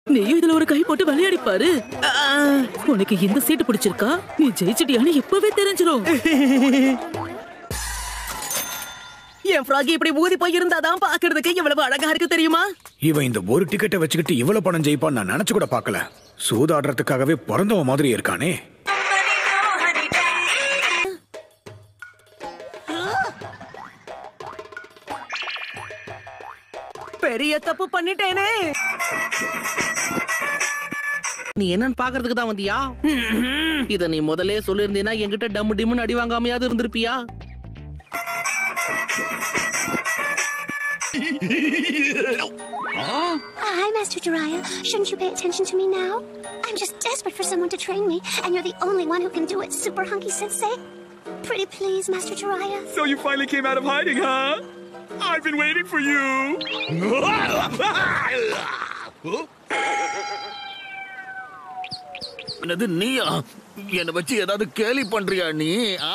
நீயும் இதுல ஒரு கை போட்டு விளையாடி பாரு ஆ, உனக்கு இந்த சீட்டு பிடிச்சிருக்கா நீ ஜெயிச்சிட்டியான்னு இப்பவே தெரிஞ்சிரும் என் ஃப்ராகி இப்படி ஊதி போய் இருந்தாதான் பாக்குறதுக்கு எவ்வளவு அழகா இருக்கு தெரியுமா இவன் இந்த ஒரு டிக்கெட்டை வச்சுக்கிட்டு இவ்வளவு பணம் ஜெயிப்பான்னு நான் நினைச்சு கூட பார்க்கல சூதாடுறதுக்காகவே பிறந்தவன் மாதிரி இருக்கானே பெரிய தப்பு பண்ணிட்டேனே நீ என்னன்னு பாக்குறதுக்கு தான் வந்தியா இத நீ முதல்ல சொல்லிருந்தீனா என்கிட்ட டம் டிம்னு அடி வாங்காமையாவது இருந்திருப்பியா Hi, Master Jiraiya. Shouldn't you pay attention to me now? I'm just desperate for someone to train me, and you're the only one who can do it, Super Hunky Sensei. Pretty please, Master Jiraiya. So you finally came out of hiding, huh? I've been waiting for you. என்னது நீயா என்னை வச்சு ஏதாவது கேலி பண்றியா நீ ஆ?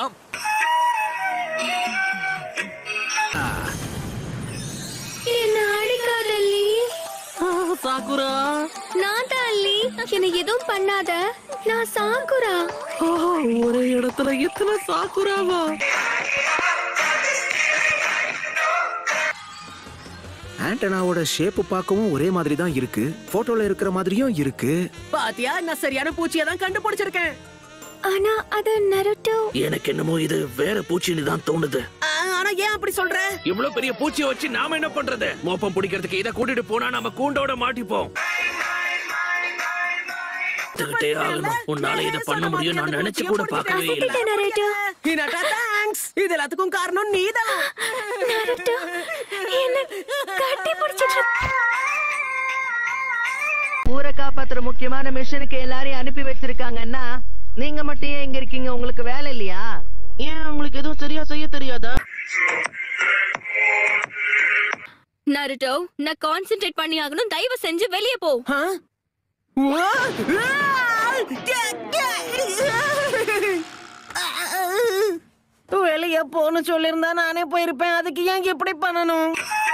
என்ன அடிக்காதல்லி Sakura நான் தான் அல்லி என்னை எதுவும் பண்ணாத நான் சாக்குரா ஒரே இடத்துல எத்தனை சாக்குராவா ஆண்டனாவோட ஷேப் பார்க்கவும் ஒரே மாதிரி தான் இருக்கு போட்டோல இருக்கிற மாதிரியும் இருக்கு பாத்தியா நான் சரியான பூச்சியை தான் கண்டுபிடிச்சிருக்கேன் ஆனா அது நருட்டோ எனக்கு என்னமோ இது வேற பூச்சின்னு தான் தோணுது ஆ, ஆனா ஏன் அப்படி சொல்ற இவ்வளவு பெரிய பூச்சியை வச்சு நாம என்ன பண்றது மோப்பம் பிடிக்கிறதுக்கு இதை கூட்டிட்டு போனா நம்ம கூண்டோட மாட்டிப்போம் கத்துக்கிட்டே ஆகணும் உன்னால இதை பண்ண முடியும் நான் நினைச்சு கூட பார்க்கவே இல்லை நருட்டோ ஹினாட்டா தேங்க்ஸ் இது எல்லாத்துக்கும் காரணம் நீதான் நருட்டோ என்ன கட்டி பிடிச்சிட்டு ஊரை காப்பாத்துற முக்கியமான மிஷனுக்கு எல்லாரையும் அனுப்பி வச்சிருக்காங்கன்னா நீங்க மட்டும் ஏன் இங்க இருக்கீங்க உங்களுக்கு வேலை இல்லையா ஏன் உங்களுக்கு எதுவும் சரியா செய்ய தெரியாதா நருட்டோ நான் கான்சென்ட்ரேட் பண்ணி ஆகணும் தயவு செஞ்சு வெளியே போ ஆ? வா! வெளிய போன்னு சொல்லிருந்தா நானே போயிருப்பேன் அதுக்கு ஏன் இப்படி பண்ணணும்